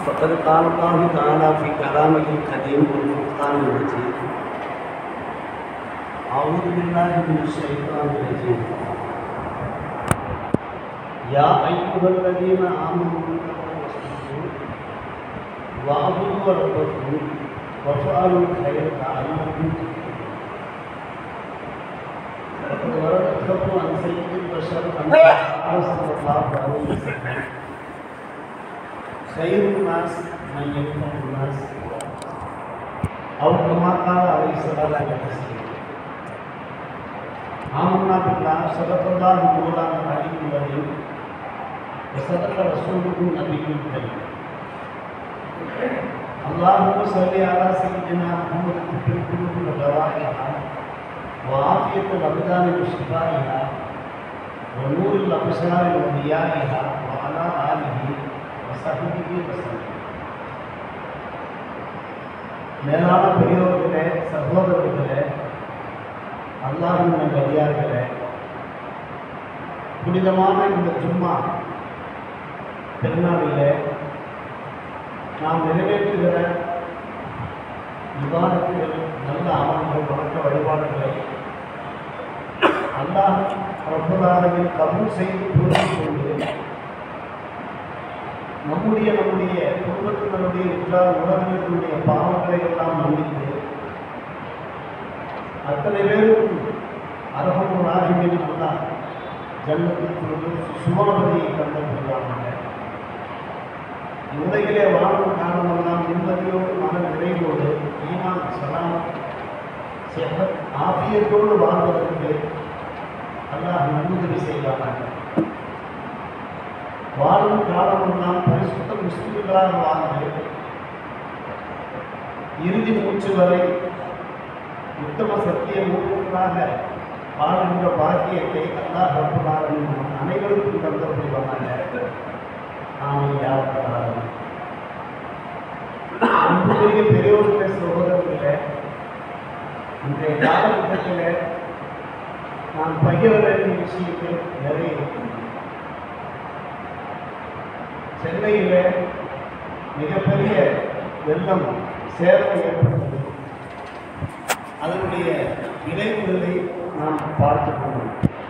فقد قال الله تعالى في كلامه القديم والفرقان المجيد أعوذ بالله من الشيطان الرجيم يا أيها الذين آمنوا اتقوا واصبروا واعبدوا ربكم وافعلوا الخير لعلكم فقد ورد الخبر عن سيد البشر أن قال صلى الله عليه وسلم خير الناس من ينفع الناس أو كما قال عليه الصلاة والسلام آمنا بالله صدق الله مولانا العلي العظيم وصدق رسوله النبي الكريم اللهم صل على سيدنا محمد في القلوب ودوائها وعافية الأبدان وشفائها ونور الأبصار وضيائها وعلى آله وصحبه وسلم மேலான பெரியோர்களே சகோதரர்களே அல்லாஹின் நல்லடியார்களே புனிதமான இந்த ஜும்மா திருநாளிலே நாம் நிறைவேற்றுகிற விவாதத்தில் நல்ல அமல்கள் வணக்க வழிபாடுகளை அல்லாஹ் ரப்பதாரவில் கபூல் செய்து புரிந்து கொண்டு நம்முடைய நம்முடைய குடும்பத்தினருடைய உற்றார் உறவினர்களுடைய பாவங்களை எல்லாம் மன்னித்து அத்தனை பேருக்கும் அரகம் ராகிமின் அல்லா ஜன்னத்தில் கொண்டு சுமணபதியை கண்ட புரிவாங்க உலகிலே வாழும் காலமெல்லாம் நிம்மதியோடு மன நிறைவோடு ஈமான் சலாம் செஹத் ஆபியத்தோடு வாழ்வதற்கு அல்லாஹ் நன்முதவி செய்வார்கள் வாழும் காலமெல்லாம் பரிசுத்த முஸ்லிம்களாக வாழ்ந்து இறுதி மூச்சு வரை உத்தம சத்திய மூலங்களாக வாழ்கின்ற பாக்கியத்தை அல்லாஹ் ரப்புல்லாவின் அனைவருக்கும் தந்த புரிவாங்க ஆமை யாவத்தாலும் அன்புக்குரிய பெரியோர்களே சகோதரர்களே இன்றைய காலகட்டத்தில் நான் பகிர வேண்டிய விஷயங்கள் நிறைய இருக்கின்றன சென்னையில் மிகப்பெரிய வெள்ளம் சேதம் ஏற்பட்டது அதனுடைய விளைவுகளை நாம் பார்த்து கொண்டோம்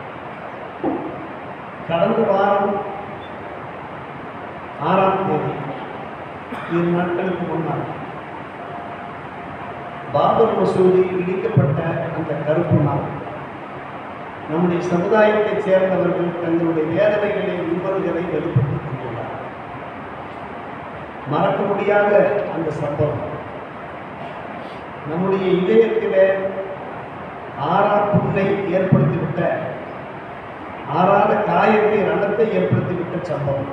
கடந்த வாரம் ஆறாம் தேதி இரு நாட்களுக்கு முன்னால் பாபர் மசூதி இடிக்கப்பட்ட அந்த கருப்பு நாள் நம்முடைய சமுதாயத்தைச் சேர்ந்தவர்கள் தங்களுடைய வேதனைகளை உணர்வுகளை வெளிப்படுத்திக் கொண்டுள்ளார் மறக்க முடியாத அந்த சம்பவம் நம்முடைய இதயத்திலே ஆறா புண்ணை ஏற்படுத்திவிட்ட ஆறாத காயத்தை ரணத்தை ஏற்படுத்திவிட்ட சம்பவம்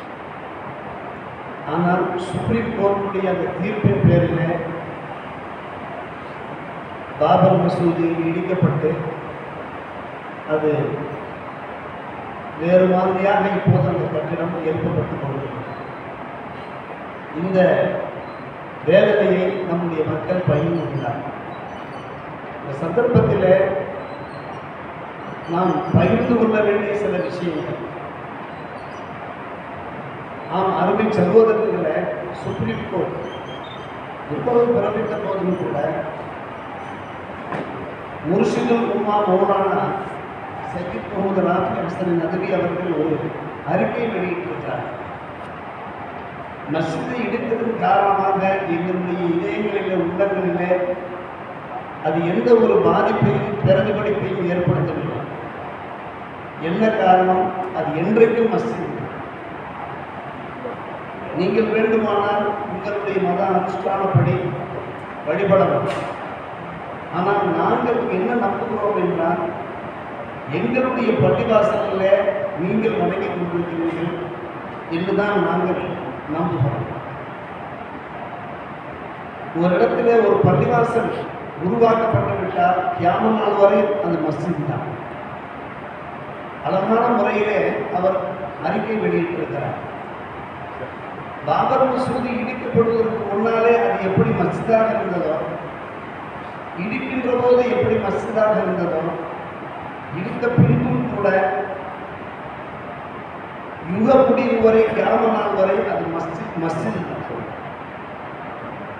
ஆனால் சுப்ரீம் கோர்ட்டுடைய அந்த தீர்ப்பின் பேரில் பாபர் மசூதி இடிக்கப்பட்டு அது வேறு மாதிரியாக இப்போது அந்த கட்டிடம் எழுப்பப்பட்டுக் கொண்டிருக்கிறது இந்த வேதனையை நம்முடைய மக்கள் பகிர்ந்துள்ளார் இந்த சந்தர்ப்பத்தில் நாம் பகிர்ந்து கொள்ள வேண்டிய சில விஷயங்கள் ஆம் அருமை சகோதரர்களை சுப்ரீம் கோர்ட் உத்தரவு பிறப்பித்த போதும் கூட முர்ஷிதுல் உமா மௌலானா சையத் முகமது ராஃபி ஹசன் நதவி அவர்கள் ஒரு அறிக்கை வெளியிட்டிருக்கிறார் மஸ்ஜிதை இடித்ததன் காரணமாக எங்களுடைய இதயங்களிலே உள்ளங்களிலே அது எந்த ஒரு பாதிப்பையும் பிரதிபலிப்பையும் ஏற்படுத்தவில்லை என்ன காரணம் அது என்றைக்கும் மஸ்ஜித் நீங்கள் வேண்டுமானால் உங்களுடைய மத அனுஷ்டானப்படி வழிபடலாம் ஆனால் நாங்கள் என்ன நம்புகிறோம் என்றால் எங்களுடைய பள்ளிவாசலில் நீங்கள் வணங்கிக் கொண்டிருக்கிறீர்கள் என்றுதான் நாங்கள் நம்புகிறோம் ஒரு இடத்துல ஒரு பள்ளிவாசல் உருவாக்கப்பட்டு விட்டால் கியாம நாள் வரை அந்த மஸ்ஜித் தான் அழகான முறையிலே அவர் அறிக்கை வெளியிட்டிருக்கிறார் பாபர் மசூதி இடிக்கப்படுவதற்கு முன்னாலே அது எப்படி மஸ்ஜிதாக இருந்ததோ இடிக்கின்ற போது எப்படி மஸ்ஜிதாக இருந்ததோ இடித்த பின்பும் கூட யுக முடிவு வரை கிராம நாள் வரை அது மஸ்ஜித் மஸ்ஜித் தான்.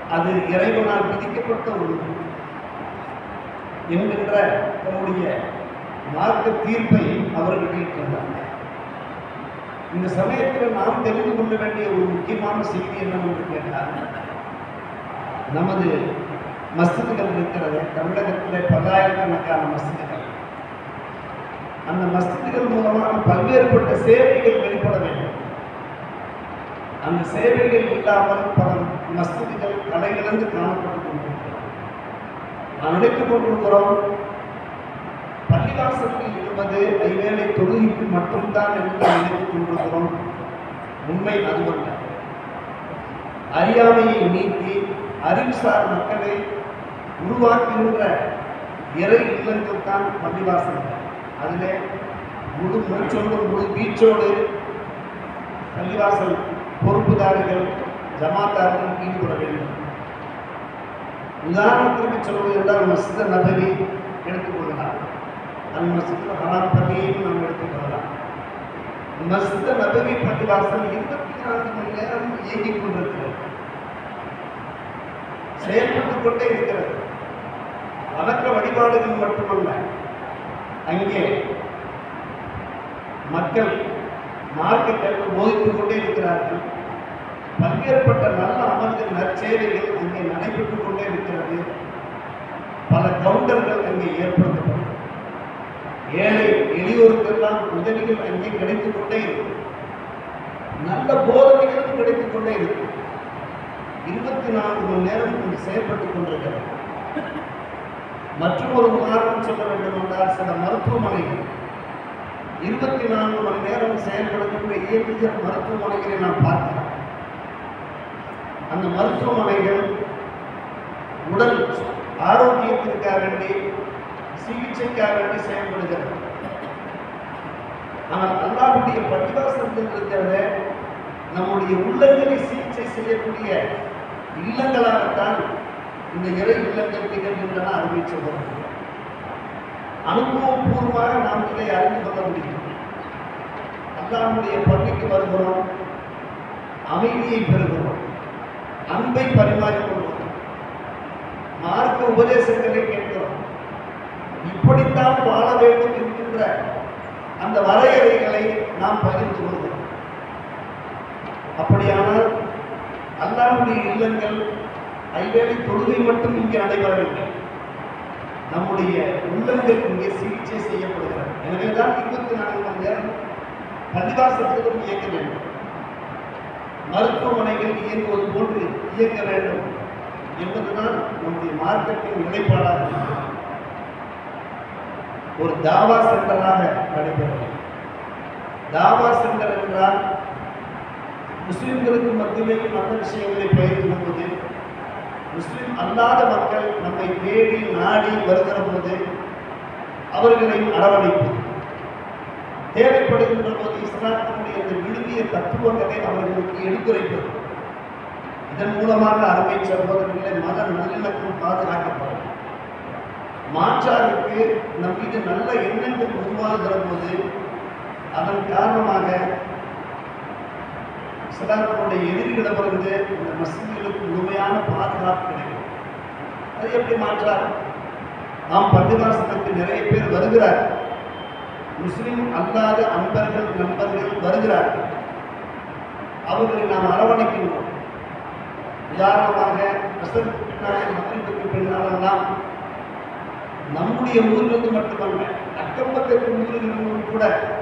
அது இறைவனால் விதிக்கப்பட்ட ஒன்று என்கின்ற தன்னுடைய மார்க்க தீர்ப்பை அவர் வெளியிட்டிருந்தார் இந்த சமயத்தில் நாம் தெரிந்து கொள்ள வேண்டிய ஒரு முக்கியமான செய்தி என்னவென்று கேட்டால் நமது மஸ்ஜிதுகள் இருக்கிறது தமிழகத்தில் பல்லாயிரக்கணக்கான மஸ்ஜிதுகள் அந்த மஸ்ஜிதுகள் மூலமாக பல்வேறுபட்ட சேவைகள் வெளிப்பட வேண்டும் அந்த சேவைகள் இல்லாமல் பல மஸ்ஜிதுகள் கலையிலிருந்து காணப்பட்டுக் கொண்டிருக்கிறது நாம் நினைத்துக் கொண்டிருக்கிறோம் பள்ளிவாசலில் இருப்பது ஐவேளை தொழுகைக்கு மட்டும்தான் என்று நாம் நினைத்துக் கொண்டிருக்கிறோம் உண்மை அதுவல்ல அறியாமையை நீக்கி அறிவுசார் மக்களை உருவாக்குகின்ற இறை இல்லங்கள் தான் பள்ளிவாசல்கள் அதிலே முழு மூச்சோடு முழு வீச்சோடு பள்ளிவாசல் பொறுப்புதாரிகள் ஜமாத்தார்கள் ஈடுபட வேண்டும் உதாரணத்திற்கு சொல்வது என்றால் மஸ்ஜித் நபவி எடுத்துக்கொள்ளலாம் அந்த மஸ்ஜித் ஹராம் பள்ளியையும் நாம் எடுத்துக்கொள்ளலாம் மஸ்ஜித் நபவி பள்ளிவாசல் இருபத்தி நான்கு மணி நேரம் இயங்கிக் கொண்டிருக்கிறது செயல்பட்டுக் கொண்டே இருக்கிறது வணக்க வழிபாடுகள் மட்டுமல்ல அங்கே மக்கள் மார்க்கெட்டை போதித்துக் கொண்டே இருக்கிறார்கள் பல்வேறுபட்ட நல்ல அமல்கள் நற்சேவைகள் அங்கே நடைபெற்றுக் கொண்டே இருக்கிறது பல கவுண்டர்கள் அங்கே ஏற்படுத்தப்படும் ஏழை எளியோருக்கெல்லாம் உதவிகள் அங்கே கிடைத்துக் கொண்டே இருக்கும் நல்ல போதனைகளும் கிடைத்துக் கொண்டே இருக்கும் இருபத்தி நான்கு மணி நேரம் இங்கு செயல்பட்டுக் கொண்டிருக்கிறது மற்றும் ஒரு உதாரணம் சொல்ல வேண்டும் என்றால் சில மருத்துவமனைகள் இருபத்தி நான்கு மணி நேரம் செயல்படுகின்ற இயற்கை மருத்துவமனைகளை நாம் பார்க்கிறோம் அந்த மருத்துவமனைகள் உடல் ஆரோக்கியத்திற்காக வேண்டி சிகிச்சைக்காக வேண்டி செயல்படுகிறது ஆனால் அல்லாவுடைய பள்ளிவாசல்கள் இருக்கிறத நம்முடைய உள்ளங்களை சிகிச்சை செய்யக்கூடிய இல்லங்களாகத்தான் இந்த இறை இல்லங்கள் திகழ்கின்றன அறிவிச்சவர் அனுபவபூர்வமாக நாம் இதை அறிந்து கொள்ள முடியும் அல்லாஹ்வுடைய பள்ளிக்கு வருகிறோம் அமைதியை பெறுகிறோம் அன்பை பரிமாறிக்கொள்கிறோம் மார்க்க உபதேசங்களை கேட்கிறோம் இப்படித்தான் வாழ வேண்டும் என்கின்ற அந்த வரையறைகளை நாம் பகிர்ந்து கொள்கிறோம் அப்படியானால் அல்லாஹ்வுடைய இல்லங்கள் ஐவேளை தொழுகை மட்டும் இங்கே நடைபெறவில்லை நம்முடைய உள்ளங்கள் இங்கே சிகிச்சை செய்யப்படுகிறது எனவேதான் இருபத்தி நான்கு மணி நேரம் பள்ளிவாசல்களும் இயக்க வேண்டும் மருத்துவமனைகள் இயங்குவது போன்று இயக்க வேண்டும் என்பதுதான் நம்முடைய மார்க்கெட்டின் நிலைப்பாடாக இருக்கிறது. ஒரு தாவா சென்டராக நடைபெறும் தாவா சென்டர் என்றால் முஸ்லிம்களுக்கு மத்தியிலேயும் நல்ல விஷயங்களை பகிர்ந்து கொள்வது முஸ்லிம் அல்லாத மக்கள் நம்மை தேடி நாடி வருகிற போது அவர்களை அரவணைப்பது தேவைப்படுகின்ற போது இஸ்லாத்தினுடைய அந்த விழுமிய தத்துவங்களை அவர்களுக்கு எடுத்துரைப்பது இதன் மூலமாக அருமை சகோதரர்களை மத நல்லிணக்கம் பாதுகாக்கப்படும் மாற்றாருக்கு நம் மீது நல்ல எண்ணங்கள் உருவாகிற போது அதன் காரணமாக இஸ்லாத்தினுடைய எதிரிகளிடமிருந்து இந்த மசீதிகளுக்கு முழுமையான பாதுகாப்பு கிடைக்கும் அது எப்படி மாற்றார் நாம் பள்ளிவாசலுக்கு நிறைய பேர் வருகிறார் முஸ்லிம் அல்லாத அன்பர்கள் நண்பர்கள் வருகிறார் அவர்களை நாம் அரவணைக்கின்றோம் உதாரணமாக அசருக்கு பின்னாலே மகரிப்புக்கு பின்னாலெல்லாம் நம்முடைய ஊரிலிருந்து மட்டுமல்ல அக்கம் பக்கத்து ஊர்களிலிருந்தும் கூட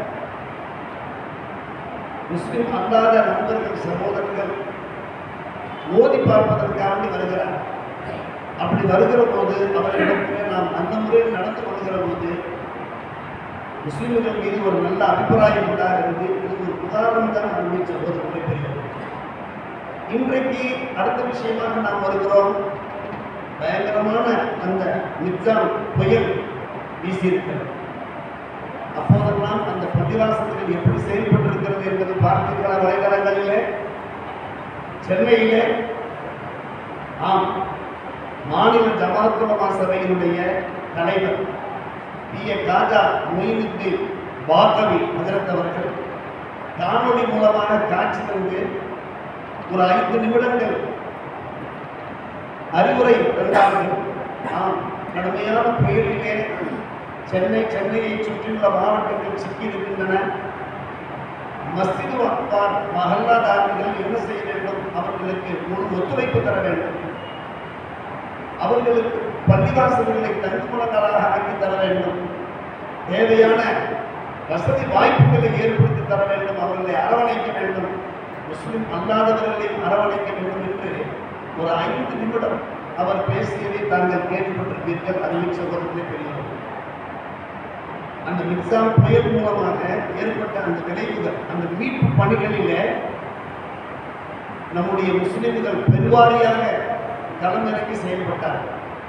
முஸ்லிம் அல்லாத நண்பர்கள் சகோதரர்கள் மோதி பார்ப்பதற்காக வருகிறார் அப்படி வருகிற போது அவர்களிடத்தில் நாம் அந்த முறையில் நடந்து கொள்கிற போது முஸ்லிம்கள் மீது ஒரு நல்ல அபிப்பிராயம் உண்டாகிறது இது ஒரு உதாரணம் தான் அன்பை சகோதரர்களை பெறுகிறது இன்றைக்கு அடுத்த விஷயமாக நாம் வருகிறோம் பயங்கரமான அந்த நிஜாம் புயல் வீசியிருக்கிறது அப்போதெல்லாம் அந்த பள்ளிவாசல்கள் எப்படி செயல்பட்டிருக்கிறது என்பதை பார்த்தீர்களா வலைதளங்களிலே சென்னையிலே ஆம் மாநில ஜமாத்துலமா சபையினுடைய தலைவர் பி ஏ காஜா மொயினுத்தீன் பாக்கவி ஹஜரத் அவர்கள் காணொளி மூலமாக காட்சி தந்து ஒரு ஐந்து நிமிடங்கள் அறிவுரை தந்தார்கள் ஆம் கடுமையான புயலிலே சென்னை சென்னையை சுற்றியுள்ள மாவட்டங்கள் சிக்கியிருக்கின்றன மஸ்ஜிது அக்பார் மஹல்லாதாரிகள் என்ன செய்ய வேண்டும் அவர்களுக்கு முழு ஒத்துழைப்பு தர வேண்டும் அவர்களுக்கு பள்ளிவாசல்களை தங்குமுடங்களாக ஆக்கி தர வேண்டும் தேவையான வசதி வாய்ப்புகளை ஏற்படுத்தி தர வேண்டும் அவர்களை அரவணைக்க வேண்டும் முஸ்லிம் அல்லாதவர்களையும் அரவணைக்க வேண்டும் என்று ஒரு ஐந்து நிமிடம் அவர் பேசியதை தாங்கள் கேள்விப்பட்டிருப்பீர்கள் அறிவிச்ச சகோதரர்களே பெரியவர் அந்த மின்சார புயல் மூலமாக ஏற்பட்ட அந்த விளைவுகள் அந்த மீட்பு பணிகளிலே நம்முடைய முஸ்லிம்கள் பெருவாரியாக களமிறங்கி செயல்பட்டார்கள்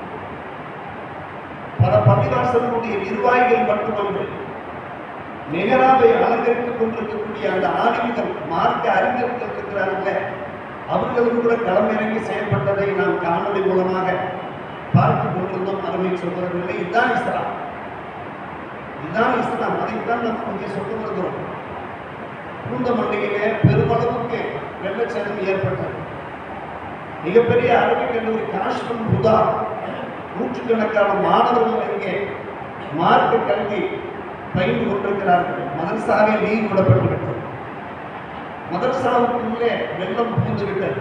பல பள்ளிவாசல்களுடைய நிர்வாகிகள் மட்டுமன்று மெகராவை அலங்கரித்துக் கொண்டிருக்கக்கூடிய அந்த ஆளுமைகள் மார்க்க அறிஞர்கள் இருக்கிறார்கள் அவர்களும் கூட களமிறங்கி செயல்பட்டதை நாம் காணொளி மூலமாக பார்த்து கொண்டிருந்தோம் அருமை சகோதரர்களே இதுதான் இஸ்லாம் இதுதான் இஸ்லாம் அதைத்தான் நாம் இங்கே சொல்ல வருகிறோம் பூந்த மண்டையிலே பெருமளவுக்கு வெள்ளச்சேதம் ஏற்பட்டது மிகப்பெரிய அரபிக் கல்லூரி காஷ்மீர் புதா நூற்றுக்கணக்கான மாணவர்கள் இங்கே மார்க்க கல்வி பயின்று கொண்டிருக்கிறார்கள் மதரசாவே நீர் விடப்பட்டு விட்டது மதரசாவுக்குள்ளே வெள்ளம் புகுந்து விட்டது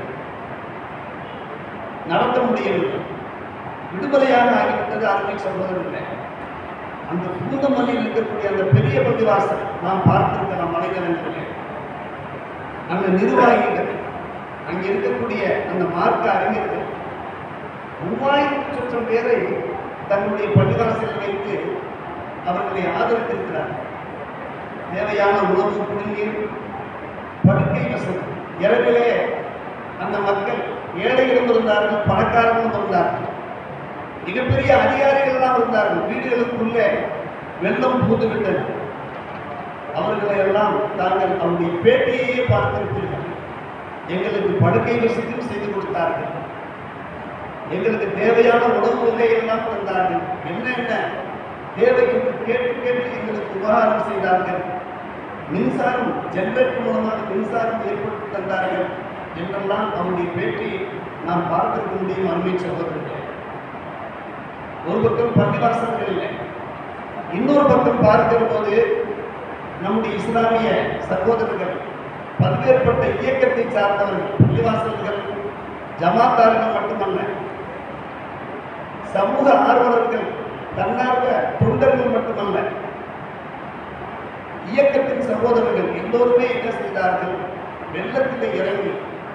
நடத்த முடியவில்லை விடுதலையாக ஆகிவிட்டது அருமை சகோதரர்களே அந்த பூந்தமல்லியில் இருக்கக்கூடிய அந்த பெரிய பள்ளிவாசல் நாம் பார்த்திருக்கலாம் மலைதளங்களிலே அந்த நிர்வாகிகள் அங்கே இருக்கக்கூடிய அந்த மார்க்க அறிஞர்கள் மூவாயிரத்து சொச்சம் பேரை தன்னுடைய பள்ளிவாசலில் வைத்து அவர்களை ஆதரித்திருக்கிறார்கள் தேவையான உணவு குடிநீர் படுக்கை வசதி இரவிலே அந்த மக்கள் ஏழைகளும் இருந்தார்கள் பணக்காரர்களும் இருந்தார்கள் மிகப்பெரிய அதிகாரிகள் எல்லாம் இருந்தார்கள் வீடுகளுக்குள்ளே வெள்ளம் புகுந்து விட்டது அவர்களை எல்லாம் தாங்கள் அவருடைய பேட்டியையே பார்த்திருப்பீர்கள் எங்களுக்கு படுக்கை வசதியும் செய்து கொடுத்தார்கள் எங்களுக்கு தேவையான உணவு வகையெல்லாம் தந்தார்கள் என்ன என்ன தேவை என்று கேட்டு கேட்டு எங்களுக்கு உபகாரம் செய்தார்கள் மின்சாரம் ஜெனரேட்டர் மூலமாக மின்சாரம் ஏற்படுத்தி தந்தார்கள் என்றெல்லாம் அவருடைய பேட்டியை நாம் பார்த்திருக்க முடியும் அருமை சகோதரர்களே ஒரு பக்கம் பள்ளிவாசல்கள் இல்லை இன்னொரு பக்கம் பார்க்கிற போது நம்முடைய இஸ்லாமிய சகோதரர்கள் பல்வேறுபட்ட இயக்கத்தை சார்ந்தவர்கள் பள்ளிவாசல்கள் ஜமாத்தார்கள் மட்டுமல்ல சமூக ஆர்வலர்கள் தன்னார்வ தொண்டர்கள் மட்டுமல்ல இயக்கத்தின் சகோதரர்கள் எல்லோருமே என்ன செய்தார்கள் வெள்ளத்தில் இறங்கி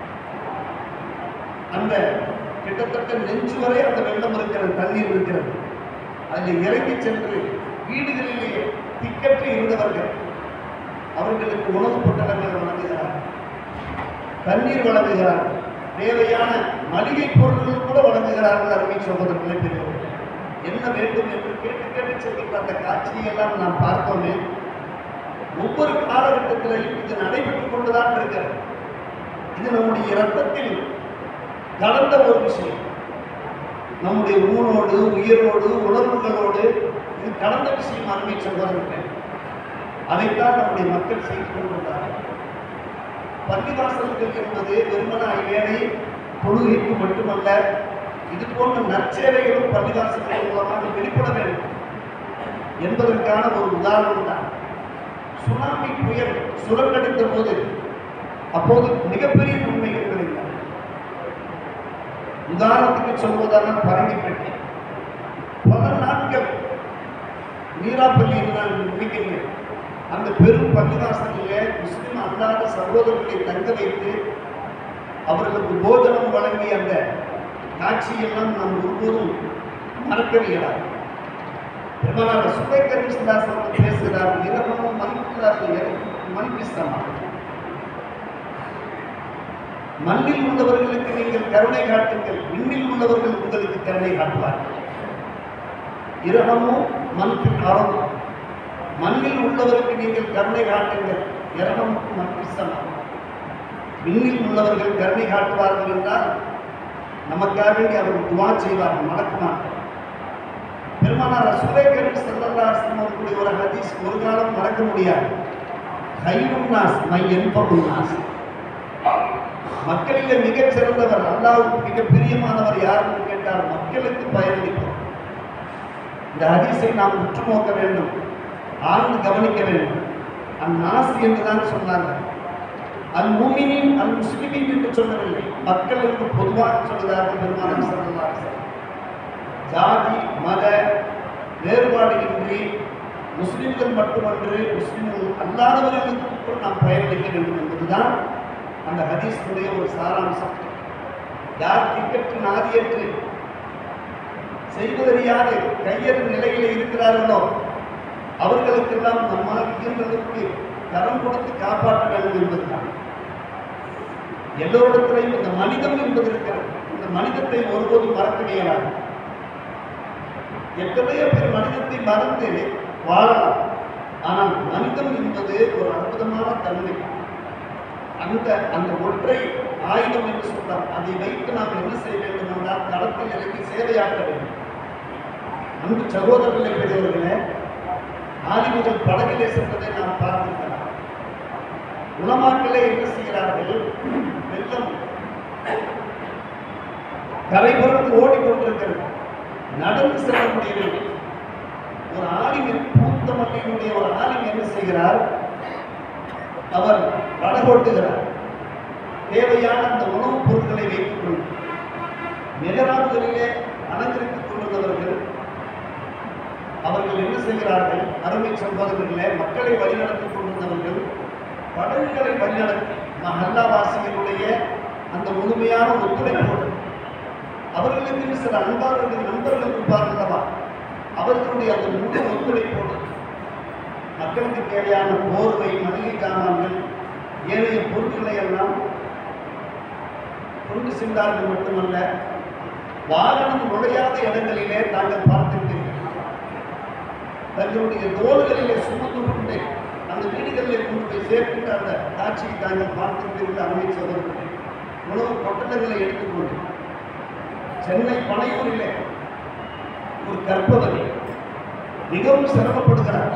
அந்த கிட்டத்தட்ட நெஞ்சு வரை அந்த வெள்ளம் இருக்கிறது தண்ணீர் இருக்கிறது அதில் இறங்கி சென்று வீடுகளிலே திக்கற்று இருந்தவர்கள் அவர்களுக்கு உணவுப் பொட்டலங்கள் வழங்குகிறார்கள் தண்ணீர் வழங்குகிறார்கள் தேவையான மளிகை பொருட்கள் கூட வழங்குகிறார்கள் அருமை சகோதரர்களை பெரியவர்கள் என்ன வேண்டும் என்று கேட்டு கேட்டு செல்கின்ற அந்த காட்சியெல்லாம் நாம் பார்த்தோமே ஒவ்வொரு காலகட்டத்திலையும் இது நடைபெற்றுக் கொண்டுதான் இருக்கிறது இது நம்முடைய இரத்தத்தில் கலந்த ஒரு விஷயம் நம்முடைய ஊனோடு உயிரோடு உணர்வுகளோடு இது கலந்த விஷயம் அருமை சகோதரர்கள் அதைத்தான் நம்முடைய மக்கள் செய்து கொண்டிருந்தார்கள் பள்ளிவாசல்கள் என்பது வெறுமனாய் வேலை தொழுகைக்கு மட்டுமல்ல இது போன்ற நற்சேவைகளும் பள்ளிவாசல்கள் மூலமாக வெளிப்பட வேண்டும் என்பதற்கான ஒரு உதாரணம் தான் சுனாமி புயல் சுரங்கடித்த போது அப்போது மிகப்பெரிய நன்மைகள் கிடைத்தன உதாரணத்துக்கு சொல்வதான பரங்கிப்பட்டி பல நாட்கள் நீராப்பள்ளி என்று நான் நினைக்கிறேன் அந்த பெரும் பள்ளிவாசலிலே முஸ்லிம் அல்லாத சகோதரர்களை தங்க வைத்து அவர்களுக்கு போஜனம் வழங்கிய அந்த காட்சியெல்லாம் நாம் ஒருபோதும் மறக்கவே இயலாது பெருமானார் சுபை கரிசுதாஸ் அவர்கள் பேசுகிறார்கள் இரவும் மதிக்கிறார்கள் மதிப்பிஸ்தமாக மண்ணில் உள்ளவர்களுக்கு நீங்கள் கருணை காட்டுங்கள் விண்ணில் உள்ளவர்கள் உங்களுக்கு கருணை காட்டுவார்கள் இரகமும் மனுக்கு காலமும் மண்ணில் உள்ளவருக்கு நீங்கள் கருணை காட்டுங்கள் இரகமும் மனுக்கு சமம் விண்ணில் உள்ளவர்கள் கருணை காட்டுவார்கள் என்றால் நமக்காக வேண்டி அவர்கள் துவா செய்வார்கள் மறக்குமார்கள் பெருமானார் ரசூலை கரீம் ஸல்லல்லாஹு அலைஹி வஸல்லம் அவர்களுடைய ஒரு ஹதீஸ் ஒரு காலம் மறக்க முடியாது ஹைருன் நாஸ் மை என்பகுன் நாஸ் மக்களிலே மிகச் சிறந்தவர் அல்லாவுக்கு மிக பிரியமானவர் யாருன்னு கேட்டால் மக்களுக்கு பயனளிப்போம் இந்த ஹதீஸை நாம் உற்று நோக்க வேண்டும் ஆழ்ந்து கவனிக்க வேண்டும் அந்நாசி என்றுதான் சொன்னாங்க அல் முமினின் அல் முஸ்லிமின் என்று சொல்லவில்லை மக்கள் என்று பொதுவாக சொல்வதாக பெருமானம் சொல்லலாம் ஜாதி மத வேறுபாடு இன்றி முஸ்லிம்கள் மட்டுமன்று முஸ்லிம்கள் அல்லாதவர்களுக்கு கூட நாம் பயனளிக்க வேண்டும் என்பதுதான் அந்த ஹதீஸுடைய ஒரு சாராம்சம் யார் திக்கற்று நாதியற்று செய்வதறியாது கையறு நிலையில் இருக்கிறார்களோ அவர்களுக்கெல்லாம் நம்மால் இயன்றதற்கு கரம் கொடுத்து காப்பாற்ற வேண்டும் என்பதுதான் எல்லோரிடத்திலையும் இந்த மனிதம் என்பது இருக்கிறது இந்த மனிதத்தை ஒருபோதும் மறக்க இயலாது எத்தனையோ பேர் மனிதத்தை மறந்து வாழலாம் ஆனால் மனிதம் என்பது ஒரு அற்புதமான தன்மை அந்த அந்த ஒற்றை ஆயுதம் என்று சொன்னார் அதை வைத்து நாம் என்ன செய்ய வேண்டும் என்றால் களத்தில் இறங்கி சேவையாற்ற வேண்டும் அன்பு சகோதரர்களை பெரியவர்களே ஆதிமுதல் படகிலே சென்றதை நாம் பார்த்திருக்கலாம் உலமாக்களே என்ன செய்கிறார்கள் வெள்ளம் கரை புரண்டு ஓடிக்கொண்டிருக்கிறது நடந்து செல்ல முடியவில்லை ஒரு ஆலிம் பூத்த மல்லியினுடைய ஒரு ஆலிம் என்ன செய்கிறார் அவர் படகோட்டுகிறார் தேவையான அந்த உணவுப் பொருட்களை வைத்துக் கொண்டு மெகராபுகளிலே அலங்கரித்துக் கொண்டிருந்தவர்கள் அவர்கள் என்ன செய்கிறார்கள் அருமை சகோதரர்களே மக்களை வழிநடத்திக் கொண்டிருந்தவர்கள் படகுகளை வழிநடத்தி மஹல்லாவாசிகளுடைய அந்த முழுமையான ஒத்துழைப்போடு அவர்களுக்கு சில அன்பாளர்கள் நண்பர்கள் இருப்பார்கள் அல்லவா அவர்களுடைய அந்த முழு ஒத்துழைப்போடு மக்களுக்கு தேவையான போர்வை மளிகை சாமான்கள் ஏனைய பொருட்களை எல்லாம் கொண்டு சென்றார்கள் மட்டுமல்ல வாகனம் நுழையாத இடங்களிலே தாங்கள் பார்த்திருக்கிறீர்கள் தங்களுடைய தோள்களிலே சுமந்து கொண்டு அந்த வீடுகளிலே கொண்டு போய் சேர்க்கின்ற அந்த காட்சியை தாங்கள் பார்த்திருக்கிறீர்கள் அருமை சகோதரர்களே உணவு பொட்டலங்களை எடுத்துக்கொண்டு சென்னை பனையூரிலே ஒரு கர்ப்பவதி மிகவும் சிரமப்படுகிறார்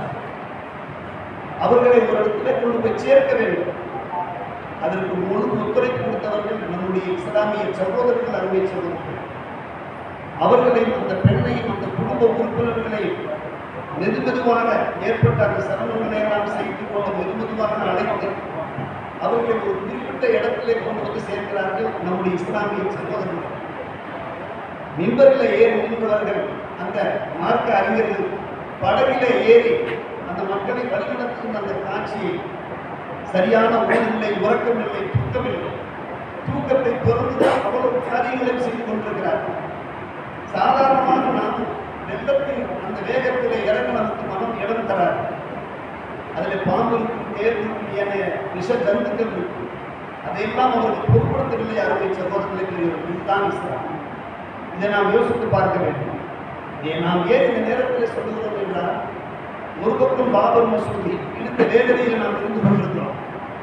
அவர்களை ஒரு இடத்துல கொண்டு போய் சேர்க்க வேண்டும் அதற்கு முழு ஒத்துழைப்பு கொடுத்தவர்கள் நம்முடைய இஸ்லாமிய சகோதரர்கள் அருமை சகோதரர்கள் அவர்களையும் அந்த பெண்ணையும் அந்த குடும்ப உறுப்பினர்களையும் மெதுமெதுவாக ஏற்பட்ட அந்த சிரமங்களை எல்லாம் சகித்துக் கொண்டு மெதுமெதுவாக அழைத்து அவர்களை ஒரு குறிப்பிட்ட இடத்திலே கொண்டு வந்து சேர்க்கிறார்கள் நம்முடைய இஸ்லாமிய சகோதரர்கள் மின்பரில் ஏறி நின்றவர்கள் அந்த மார்க்க அறிஞர்கள் படகில ஏறி அந்த மக்களை வழிநடத்தும் அந்த காட்சியை சரியான உணவில்லை உறக்கமில்லை தூக்கமில்லை தூக்கத்தை தொடர்ந்துதான் அவ்வளவு காரியங்களையும் செய்து கொண்டிருக்கிறார்கள் சாதாரணமாக நாம் வெள்ளத்தின் அந்த வேகத்திலே இறங்க நமக்கு மனம் இடம் தராது அதில் பாம்பு இருக்கும் தேர் இருக்கும் என விஷ ஜந்துக்கள் இருக்கும் அதையெல்லாம் அவர்கள் பொருட்படுத்தவில்லை அருமை சகோதரர்களுக்கு இதுதான் இஸ்லாம் இதை நாம் யோசித்து பார்க்க வேண்டும் இதை நாம் ஏன் இந்த நேரத்தில் சொல்லுகிறோம் என்றால் ஒரு பக்கம் பாபர் மசூதி இந்த வேதனையில் நாம் இருந்து கொண்டிருக்கிறோம்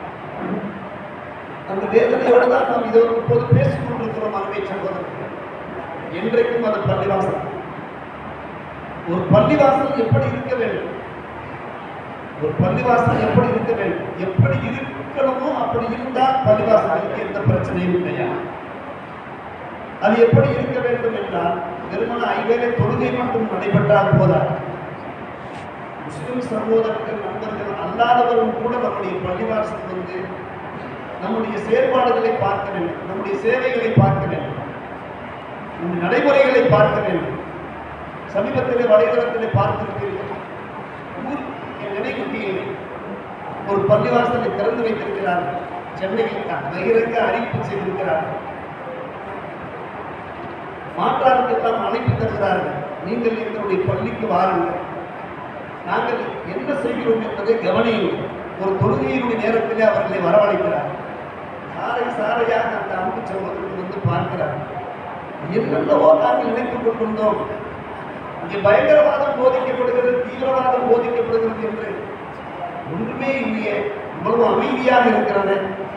அந்த வேதனையோடு தான் நாம் இதோ இப்போது பேசிக் கொண்டிருக்கிறோம் அருமை சகோதரர்கள் என்றைக்கும் அது பள்ளிவாசல் ஒரு பள்ளிவாசல் எப்படி இருக்க வேண்டும் ஒரு பள்ளிவாசல் எப்படி இருக்க வேண்டும் எப்படி இருக்கணுமோ அப்படி இருந்தால் பள்ளிவாசலுக்கு எந்த பிரச்சனையும் கிடையாது அது எப்படி இருக்க வேண்டும் என்றால் வெறுமன ஐவேளை தொழுகை மட்டும் நடைபெற்றால் போதாது முஸ்லிம் சகோதரர்கள் நண்பர்கள் அல்லாதவரும் கூட நம்முடைய பள்ளிவாசல் வந்து நம்முடைய செயற்பாடுகளை பார்க்க வேண்டும் நம்முடைய சேவைகளை பார்க்க வேண்டும் நம்முடைய நடைமுறைகளை பார்க்க வேண்டும் சமீபத்திலே வலைதளத்திலே பார்த்திருக்கிறீர்கள் ஊர் என் நினைவுட்டியில் ஒரு பள்ளிவாசலை திறந்து வைத்திருக்கிறார்கள் சென்னையில் தான் பகிரங்க அறிவிப்பு செய்திருக்கிறார்கள் மாற்றாருக்கெல்லாம் அழைப்பு தருகிறார்கள் நீங்கள் எங்களுடைய பள்ளிக்கு வாருங்கள் நாங்கள் என்ன செய்கிறோம் என்பதை கவனியுங்கள் ஒரு தொழுகையினுடைய நேரத்திலே அவர்களை வரவழைக்கிறார் சாலை சாலையாக அந்த அன்பு சகோதரர்கள் வந்து பார்க்கிறார் என்னென்னவோ நாங்கள் நினைத்துக் கொண்டிருந்தோம் இங்கே பயங்கரவாதம் போதிக்கப்படுகிறது தீவிரவாதம் போதிக்கப்படுகிறது என்று ஒன்றுமே இல்லையே இவ்வளவு அமைதியாக இருக்கிறது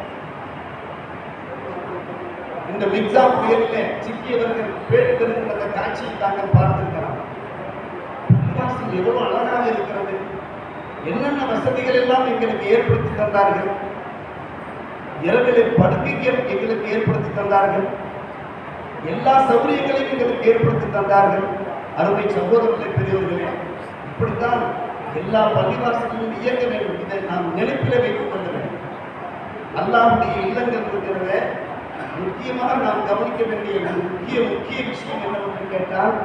இந்த மிக்ஸா புயலில் சிக்கியவர்கள் பேடுகின்ற அந்த காட்சியை தாங்கள் பார்த்திருக்கலாம் பள்ளிவாசல் எவ்வளவு அழகாக இருக்கிறது என்னென்ன வசதிகள் எல்லாம் எங்களுக்கு ஏற்படுத்தி தந்தார்கள் இரவிலே படுக்கைக்கு எங்களுக்கு ஏற்படுத்தி தந்தார்கள் எல்லா சௌகரியங்களையும் எங்களுக்கு ஏற்படுத்தி தந்தார்கள் அருமை சகோதரர்களை பெரியவர்களே இப்படித்தான் எல்லா பள்ளிவாசல்களும் இயங்க வேண்டும் இதை நாம் நினைப்பில வைத்துக் கொள்ள வேண்டும் அல்லாஹ்வுடைய இல்லங்கள் இருக்கிறத முக்கியமாக நாம் கவனிக்க வேண்டிய ஒரு முக்கிய முக்கிய விஷயம் என்னவென்று கேட்டால்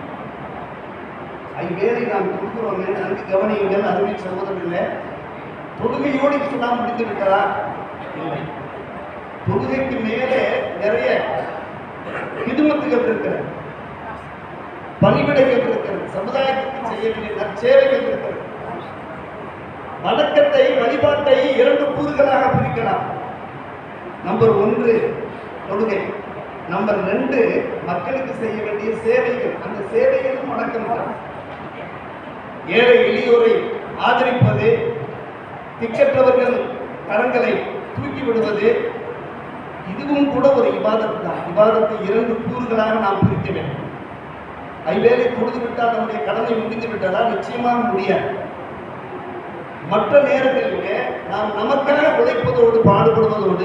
ஐவேளை நாம் கொடுக்கிறோங்க நன்கு கவனியுங்கள் அருமை சகோதரர்களே தொழுகையோடு இஸ்லாம் முடிந்து விட்டதா இல்லை தொழுகைக்கு மேலே நிறைய கிதுமத்துகள் இருக்கிறது பணிவிடைகள் இருக்கிறது சமுதாயத்துக்கு செய்ய வேண்டிய நற்சேவைகள் இருக்கிறது வணக்கத்தை வழிபாட்டை இரண்டு கூறுகளாக பிரிக்கலாம் நம்பர் ஒன்று தொழுகை நம்பர் ரெண்டு மக்களுக்கு செய்ய வேண்டிய சேவைகள் அந்த சேவைகளும் வணக்கம் தான் ஏழை எளியோரை ஆதரிப்பது திக்கற்றவர்கள் கரங்களை தூக்கி விடுவது இதுவும் கூட ஒரு இபாதத் தான் இபாதத்தை இரண்டு கூறுகளாக நாம் பிரிக்க வேண்டும் ஐவேளை தொழுது விட்டால் நம்முடைய கடமை முடிந்து விட்டதா நிச்சயமாக முடியாது மற்ற நேரங்களிலே நாம் நமக்காக உழைப்பதோடு பாடுபடுவதோடு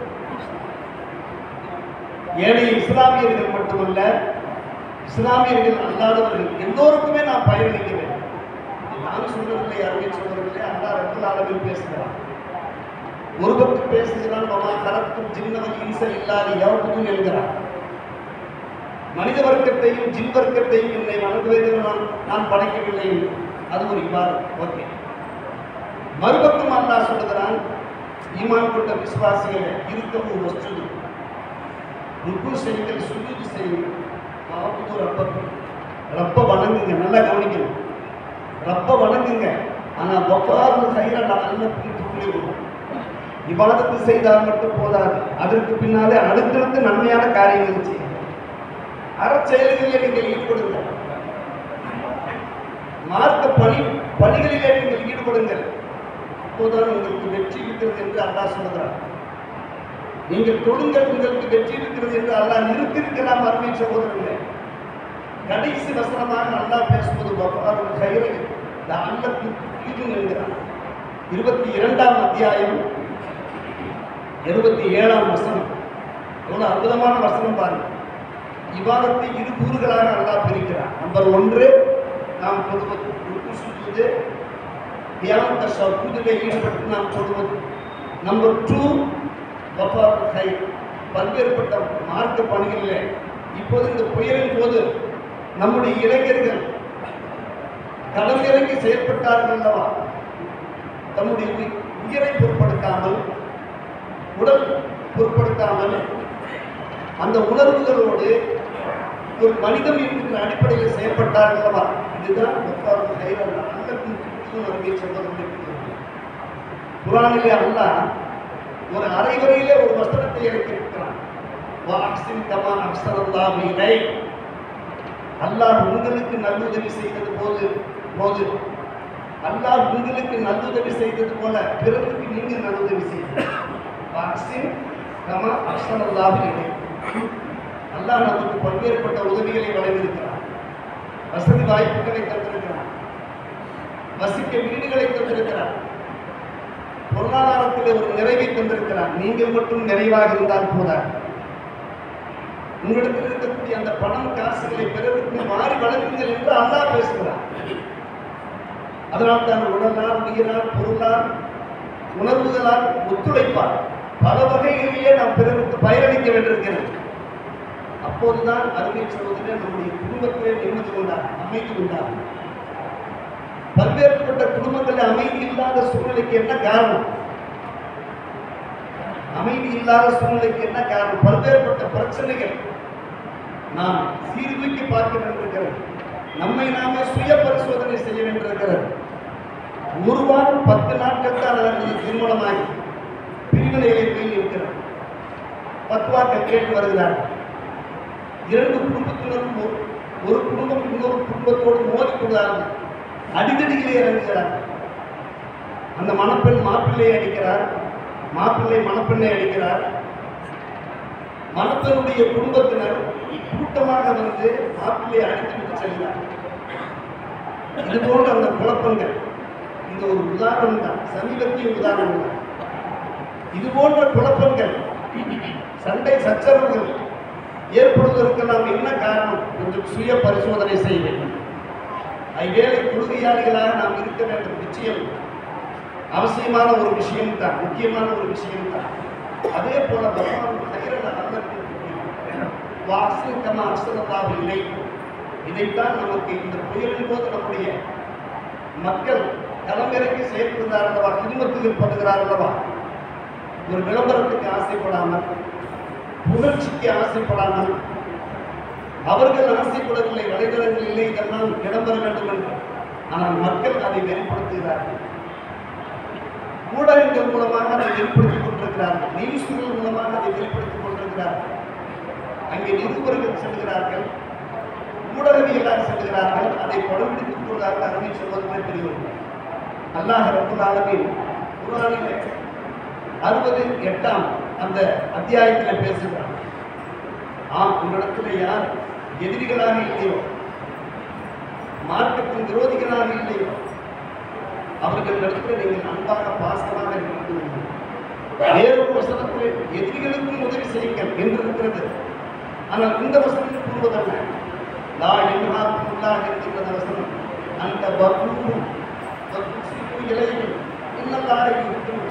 ஏனைய இஸ்லாமியர்கள் மட்டுமல்ல இஸ்லாமியர்கள் அல்லாதவர்கள் எல்லோருக்குமே நாம் பயனளிக்க வேண்டும் நான் சொல்றதில்லை யாருமே சொல்றதில்லை அல்லா ரத்தல் அளவில் பேசுகிறான் ஒரு பக்கம் பேசுகிறான் மமா கரத்தும் ஜின்னவன் இன்சல் இல்லாத எவருக்கும் என்கிறான் மனித வர்க்கத்தையும் ஜின் வர்க்கத்தையும் என்னை வணங்குவதை நான் நான் படைக்கவில்லை என்று அது ஒரு இவ்வாறு ஓகே மறுபக்கம் அல்லாஹ் சொல்லுகிறான் ஈமான் கொண்ட விசுவாசிகளை இருக்கவும் வஸ்து ருக்கு செய்யுங்கள் சுஜூது செய்யுங்கள் பாபுது ரப்பக்கும் ரப்ப வணங்குங்க நல்லா கவனிக்கணும் ரப்ப வணங்குங்க ஆனா வப்பாறு கைரல் அல்லக்கும் துள்ளிவிடும் இபாதத்து செய்தால் மட்டும் போதாது அதற்கு பின்னாலே அடுத்தடுத்து நன்மையான காரியங்கள் செய்யுங்க அறச்செயல்களில் நீங்கள் ஈடுபடுங்கள் மார்க்க பணி பணிகளிலே நீங்கள் ஈடுபடுங்கள் அப்போதான் உங்களுக்கு வெற்றி இருக்கிறது என்று அல்லாஹ் சொல்கிறார் நீங்கள் தொழுங்கள் உங்களுக்கு வெற்றி இருக்கிறது என்று அல்லாஹ் நிறுத்திருக்கலாம் அருமை சகோதரர்களே கடைசி வசனமாக அல்லாஹ் பேசுவது வஃபாருல் கைரை அல்லக்கு துல்லியும் என்கிறார் இருபத்தி இரண்டாம் அத்தியாயம் இருபத்தி ஏழாம் வசனம் எவ்வளவு அற்புதமான வசனம் பாருங்க இவாதத்தை இரு கூறுகளாக அல்லாஹ் பிரிக்கிறார் நம்பர் ஒன்று நாம் தொழுவது ருக்கு சுஜூது தியானத்த சூதிலே ஈடுபட்டு நாம் தொழுவது நம்பர் டூ வஃபாத் கை பல்வேறுபட்ட மார்க்க பணிகளிலே இப்போது இந்த புயலின் போது நம்முடைய இளைஞர்கள் களமிறங்கி செயல்பட்டார்கள் அல்லவா தம்முடைய உயி- உயிரை பொருட்படுத்தாமல் உடல் பொருட்படுத்தாமல் அந்த உணர்வுகளோடு ஒரு மனிதம் என்கிற அடிப்படையில் செயல்பட்டார்கள் அல்லவா இதுதான் வஃபாத் கை அல்லக்கும் கிறிஸ்துவ அருமை சொல்வதற்கு குரானிலே அல்லாஹ் ஒரு அரைவரையிலே ஒரு வசனத்தை இறக்கியிருக்கிறான் வாக்சின் கமா அக்ஸரல்லாஹு இலை அல்லாஹ் உங்களுக்கு நல்லுதவி செய்தது போது போது அல்லாஹ் உங்களுக்கு நல்லுதவி செய்தது போல பிறருக்கு நீங்கள் நல்லுதவி செய்யுங்கள் வாக்சின் கமா அக்ஸரல்லாஹு இலை அல்லாஹ் நமக்கு பல்வேறுபட்ட உதவிகளை வழங்கியிருக்கிறான் வசதி வாய்ப்புகளை தந்திருக்கிறான் வசிக்க வீடுகளை தந்திருக்கிறான் பொருளாதாரத்தில் ஒரு நிறைவை தந்திருக்கிறார் நீங்கள் மட்டும் நிறைவாக இருந்தால் போதாது உங்களிடத்தில் இருக்கக்கூடிய அந்த பணம் காசுகளை பிறருக்கு மாறி வழங்குங்கள் என்று அல்லாஹ் பேசுகிறார் அதனால் தான் உடலால் உயிரால் பொருளால் உணர்வுகளால் ஒத்துழைப்பார் பல வகைகளிலே நாம் பிறருக்கு பயனளிக்க வேண்டியிருக்கிறது அப்போதுதான் அருமை சொல்வதிலே நம்முடைய குடும்பத்திலே நிம்மதி உண்டாகும் அமைதி உண்டாகும் பல்வேறுபட்ட குடும்பங்களில் அமைதி இல்லாத சூழ்நிலைக்கு என்ன காரணம் அமைதி இல்லாத சூழ்நிலைக்கு என்ன காரணம் பல்வேறுபட்ட பிரச்சனைகள் நாம் சீர்தூக்கி பார்க்க வேண்டியிருக்கிறது நம்மை நாம சுய பரிசோதனை செய்ய வேண்டியிருக்கிறது ஒரு வாரம் பத்து நாட்கள் தான் நடந்தது திருமணமாகி பிரிவினைகளை போய் இருக்கிறது பத்துவாக்கள் கேட்டு வருகிறார்கள் இரண்டு குடும்பத்தினரும் ஒரு- ஒரு குடும்பம் இன்னொரு குடும்பத்தோடு மோதிக்கொள்கிறார்கள் அடிதடியிலே இறங்குகிறார் அந்த மணப்பெண் மாப்பிள்ளையை அடிக்கிறார் மாப்பிள்ளை மணப்பெண்ணை அடிக்கிறார் மணப்பெண்ணுடைய குடும்பத்தினர் கூட்டமாக வந்து மாப்பிள்ளையை அடித்து விட்டு செல்கிறார் இது போன்ற அந்த குழப்பங்கள் இந்த ஒரு உதாரணம் தான் சமீபத்திய உதாரணம் தான் இது போன்ற குழப்பங்கள் சண்டை சச்சரவுகள் ஏற்படுவதற்கெல்லாம் என்ன காரணம் கொஞ்சம் சுய பரிசோதனை செய்ய வேண்டும் ஐவேளை கொள்கையாளிகளாக நாம் இருக்க வேண்டும் நிச்சயம் அவசியமான ஒரு விஷயம்தான் முக்கியமான ஒரு விஷயம்தான் அதே போல பகவான் கைரல வாசிக்கமா அசலதாக இல்லை இதைத்தான் நமக்கு இந்த புயலின் போது நம்முடைய மக்கள் களமிறக்கி செயல்படுகிறார் அல்லவா குடும்பத்துக்கு பண்ணுகிறார் அல்லவா ஒரு விளம்பரத்துக்கு ஆசைப்படாமல் புகழ்ச்சிக்கு ஆசைப்படாமல் அவர்கள் ஆசைப்படவில்லை வலைதளங்களிலே இதெல்லாம் இடம்பெற வேண்டும் என்று ஆனால் மக்கள் அதை வெளிப்படுத்துகிறார்கள் ஊடகங்கள் மூலமாக அதை வெளிப்படுத்திக் கொண்டிருக்கிறார்கள் நியூஸ்கள் மூலமாக அதை வெளிப்படுத்திக் கொண்டிருக்கிறார்கள் அங்கே நிருபர்கள் செல்கிறார்கள் ஊடகவியலாளர் செல்கிறார்கள் அதை படம்பிடித்துக் கொள்கிறார்கள் அருமை சொல்வதுமே தெரியவில்லை அல்லாஹ் ரபுல் ஆலமீன் குர்ஆனிலே அறுபது எட்டாம் அந்த அத்தியாயத்தில் பேசுகிறார் ஆம் உங்களிடத்தில் யார் எதிரிகளாக இல்லையோ மார்க்கத்தின் விரோதிகளாக இல்லையோ அவர்கள் இடத்துல நீங்கள் அன்பாக பாசமாக இருக்கிறீர்கள் வேறொரு வசனத்தில் எதிரிகளுக்கும் உதவி செய்யுங்கள் என்று இருக்கிறது ஆனால் இந்த வசனம் கூறுவதல்ல லா இல்லாஹ் என்கின்ற வசனம் அந்த பக்ரூ இலைகள் இன்னல்லாக இருக்கும்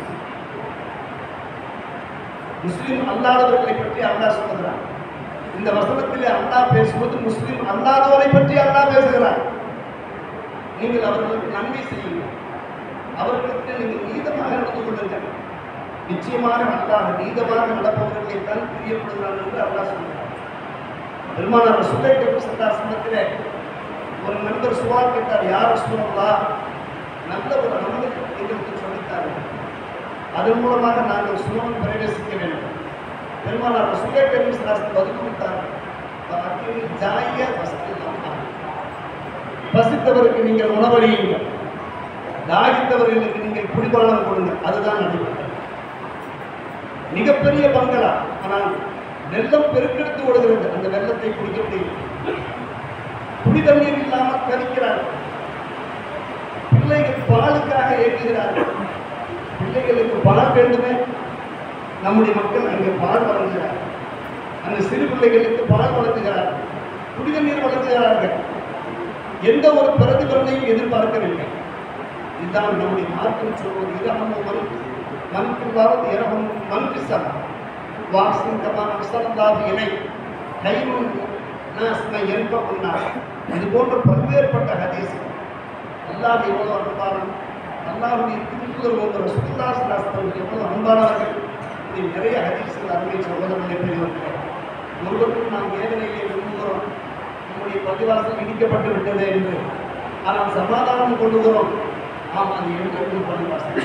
முஸ்லிம் அல்லாதவர்களை பற்றி அல்லாஹ் சொல்லுகிறான் இந்த வசனத்திலே அல்லாஹ் பேசுவது முஸ்லிம் அல்லாதவரை பற்றி அல்லாஹ் பேசுகிறார் நீங்கள் அவர்களுக்கு நன்மை செய்யுங்கள் அவர்களுக்கு நீங்கள் நீதமாக நடந்து கொள்ளுங்கள் நிச்சயமாக அல்லாஹ் நீதமாக நடப்பவர்களை தான் பிரியப்படுகிறான் என்று அல்லாஹ் சொல்கிறார் பெருமானார் சுல்லை கபி சல்லா சமத்திலே ஒரு நண்பர் சுவால் கேட்டார் யார் சூழலா நல்ல ஒரு அமலை எங்களுக்கு சொல்லித்தார்கள் அதன் மூலமாக நாங்கள் சுமம் பிரவேசிக்க வேண்டும் பெருமானார் சுல்லை கபி சல்லாஸ் பதில் கொடுத்தார்கள் ஜாய வசதி பசித்தவருக்கு நீங்கள் உணவளியுங்கள் தாகித்தவர்களுக்கு நீங்கள் குடிபானம் கொடுங்கள் அதுதான் நடைபெற்றது மிகப்பெரிய பங்களா ஆனால் வெள்ளம் பெருக்கெடுத்து ஓடுகிறது அந்த வெள்ளத்தை குடிக்க முடியும் குடி தண்ணீர் இல்லாமல் தவிக்கிறார்கள் பிள்ளைகள் பாலுக்காக ஏற்றுகிறார்கள் பிள்ளைகளுக்கு பால் வேண்டுமே நம்முடைய மக்கள் அங்கே பால் வழங்குகிறார்கள் அந்த சிறு பிள்ளைகளுக்கு பால் வழங்குகிறார்கள் குடி தண்ணீர் வழங்குகிறார்கள் எந்த ஒரு பிரதிபலனையும் எதிர்பார்க்கவில்லை இதுதான் நம்முடைய மார்க்கம் சொல்வது இரகமும் மன் மன்பில்லாவது இரகம் மன்பிசம் வாசின் கமான விசலந்தாது இணை கைமுன் நாஸ்மை என்ப உன்னார் இது போன்ற பல்வேறுபட்ட ஹதீஸ் அல்லாஹ் எவ்வளவு அன்பானன் அல்லாஹுடைய திருப்புதல் ஒன்று சுல்லாஸ்லாஸ்தவர்கள் எவ்வளவு அன்பானவர்கள் இது நிறைய ஹதீஸ்கள் அருமை சகோதரர்களை பெரியவர்கள் ஒருவருக்கும் நாம் வேதனையை விரும்புகிறோம் நம்முடைய பள்ளிவாசல் இடிக்கப்பட்டு விட்டது என்று ஆனால் சமாதானம் கொள்ளுகிறோம் ஆம் அது எங்களுக்கு பள்ளிவாசல்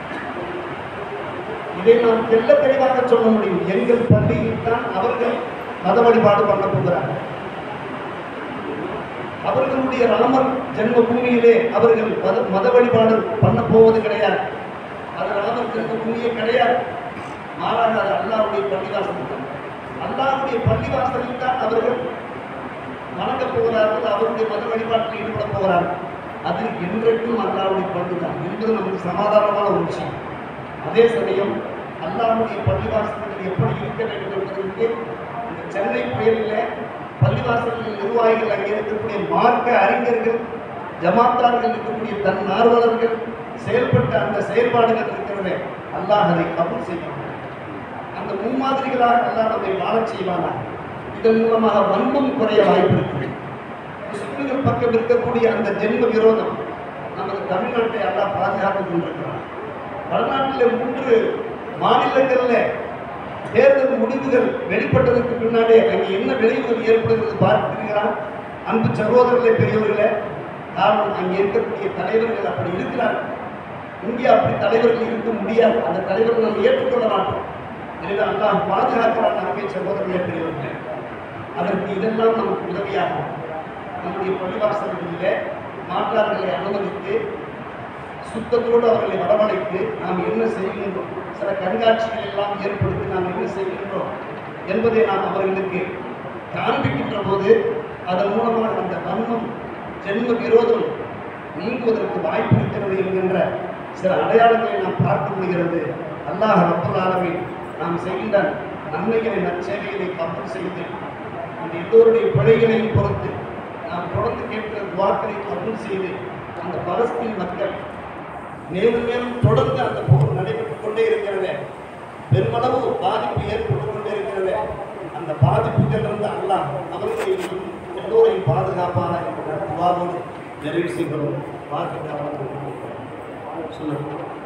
இதை நாம் தெல்ல தெளிவாக சொல்ல முடியும் எங்கள் பள்ளியில் தான் அவர்கள் மத வழிபாடு பண்ண போகிறார்கள் அவர்களுடைய ராமர் ஜென்ம பூமியிலே அவர்கள் மத மத வழிபாடு பண்ண போவது கிடையாது அது ராமர் ஜென்ம பூமியே கிடையாது மாறாக அது அல்லாவுடைய பள்ளிவாசல் தான் அல்லாவுடைய பள்ளிவாசலில் தான் அவர்கள் வணங்கப் போகிறார்கள் அவருடைய மத வழிபாட்டில் ஈடுபட போகிறார்கள் அது என்றைக்கும் அல்லாவுடைய பள்ளி தான் என்பது நமக்கு சமாதானமான ஒரு விஷயம் அதே சமயம் அல்லாவுடைய பள்ளிவாசல்கள் எப்படி இருக்க வேண்டும் என்பதற்கு இந்த சென்னை புயலில் பள்ளிவாசல்கள் நிர்வாகிகள் அங்கே இருக்கக்கூடிய மார்க்க அறிஞர்கள் ஜமாத்தார்கள் இருக்கக்கூடிய தன் ஆர்வலர்கள் செயல்பட்ட அந்த செயல்பாடுகள் இருக்கிறதே அல்லாஹ் அதை கபூல் செய்வான் அந்த முன்மாதிரிகளாக அல்லாஹ் நம்மை வாழச் செய்வானாக இதன் மூலமாக வன்மம் குறைய வாய்ப்பு இருக்குது முஸ்லிம்கள் பக்கம் இருக்கக்கூடிய அந்த ஜென்ம விரோதம் நமது தமிழ்நாட்டை அல்லாஹ் பாதுகாத்துக் கொண்டிருக்கிறான் வடநாட்டில் மூன்று மாநிலங்களில் தேர்தல் முடிவுகள் வெளிப்பட்டதற்கு பின்னாடியே அங்கே என்ன விளைவுகள் ஏற்படுகிறது பார்க்கிறீர்களா அன்பு சகோதரர்களே பெரியவர்களே காரணம் அங்கே இருக்கக்கூடிய தலைவர்கள் அப்படி இருக்கிறார்கள் இங்கே அப்படி தலைவர்கள் இருக்க முடியாது அந்த தலைவர்கள் நம்ம ஏற்றுக்கொள்ள மாட்டோம் எனவே அல்லாஹ் பாதுகாக்கிறான் அன்பை சகோதரர்களே பெரியவர்களே அதற்கு இதெல்லாம் நமக்கு உதவியாகும் நம்முடைய பள்ளிவாசல்களிலே மாற்றார்களை அனுமதித்து சுத்தத்தோடு அவர்களை வரவழைத்து நாம் என்ன செய்கின்றோம் சில கண்காட்சிகள் எல்லாம் ஏற்படுத்தி நாம் என்ன செய்கின்றோம் என்பதை நாம் அவர்களுக்கு காண்பிக்கின்ற போது அதன் மூலமாக அந்த வன்மம் ஜென்ம விரோதம் நீங்குவதற்கு வாய்ப்பு இருக்கிறது என்கின்ற சில அடையாளங்களை நாம் பார்க்க முடிகிறது அல்லாஹ் ரப்பல் ஆலமீன் நாம் செய்கின்ற நன்மைகளை நற்சேவைகளை கபூல் செய்து அந்த எல்லோருடைய பிழைகளையும் பொறுத்து நாம் தொடர்ந்து கேட்கிற துவாக்களை கபூல் செய்து அந்த பலஸ்தீன் மக்கள் மேலும் மேலும் தொடர்ந்து அந்த போர் நடைபெற்றுக் கொண்டே இருக்கிறது பெருமளவு பாதிப்பு ஏற்பட்டுக் கொண்டே இருக்கிறது அந்த பாதிப்புகளிலிருந்து அல்லாஹ் அவர்களையும் எல்லோரையும் பாதுகாப்பான என்ற துவாவோடு நிறைவு செய்கிறோம் பார்க்க சொல்லுங்கள்